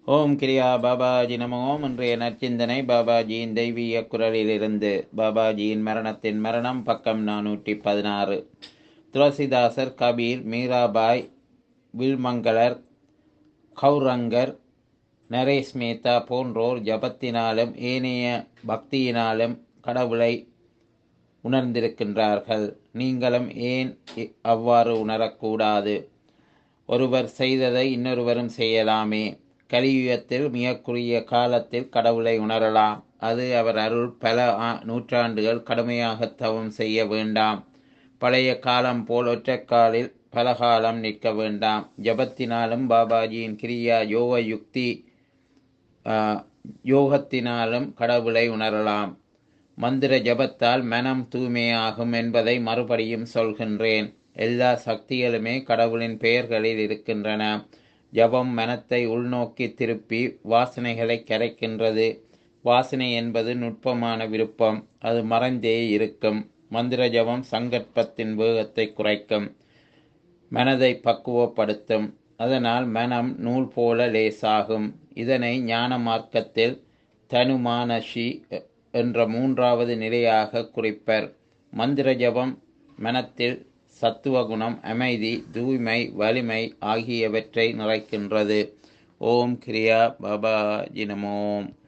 ஓம் கிரியா பாபாஜி நம ஓம் இன்றைய நற்சிந்தனை பாபாஜியின் தெய்வீக குரலிலிருந்து பாபாஜியின் மரணத்தின் மரணம் பக்கம் நானூற்றி பதினாறு துளசிதாசர் கபீர் மீராபாய் வில்மங்கலர் கௌரங்கர் நரேஷ் மேத்தா போன்றோர் ஜபத்தினாலும் ஏனைய பக்தியினாலும் கடவுளை உணர்ந்திருக்கின்றார்கள் நீங்களும் ஏன் இ- அவ்வாறு உணரக்கூடாது ஒருவர் செய்ததை இன்னொருவரும் செய்யலாமே கலியுகத்தில் மிக குறுகிய காலத்தில் கடவுளை உணரலாம் அது அவர் அருள் பல ஆ- நூற்றாண்டுகள் கடுமையாக தவம் செய்ய வேண்டாம் பழைய காலம் போல் ஒற்றைக்காலில் பல காலம் நிற்க வேண்டாம் ஜபத்தினாலும் பாபாஜியின் கிரியா யோக யுக்தி ஆ, யோகத்தினாலும் கடவுளை உணரலாம் மந்திர ஜபத்தால் மனம் தூய்மையாகும் என்பதை மறுபடியும் சொல்கின்றேன் எல்லா சக்திகளுமே கடவுளின் பெயர்களில் இருக்கின்றன ஜபம் மனத்தை உள்நோக்கி திருப்பி வாசனைகளை கரைக்கின்றது வாசனை என்பது நுட்பமான விருப்பம் அது மறைந்தே இருக்கும் மந்திர ஜபம் சங்கற்பத்தின் வேகத்தை குறைக்கும் மனதை பக்குவப்படுத்தும் அதனால் மனம் நூல் போல லேசாகும் இதனை ஞான மார்க்கத்தில் தனுமானஷி என்ற மூன்றாவது நிலையாக குறிப்பர் மந்திர ஜபம் மனத்தில் சத்துவகுணம் அமைதி தூய்மை வலிமை ஆகியவற்றை நிறைக்கின்றது ஓம் கிரியா பாபா ஜினமோம்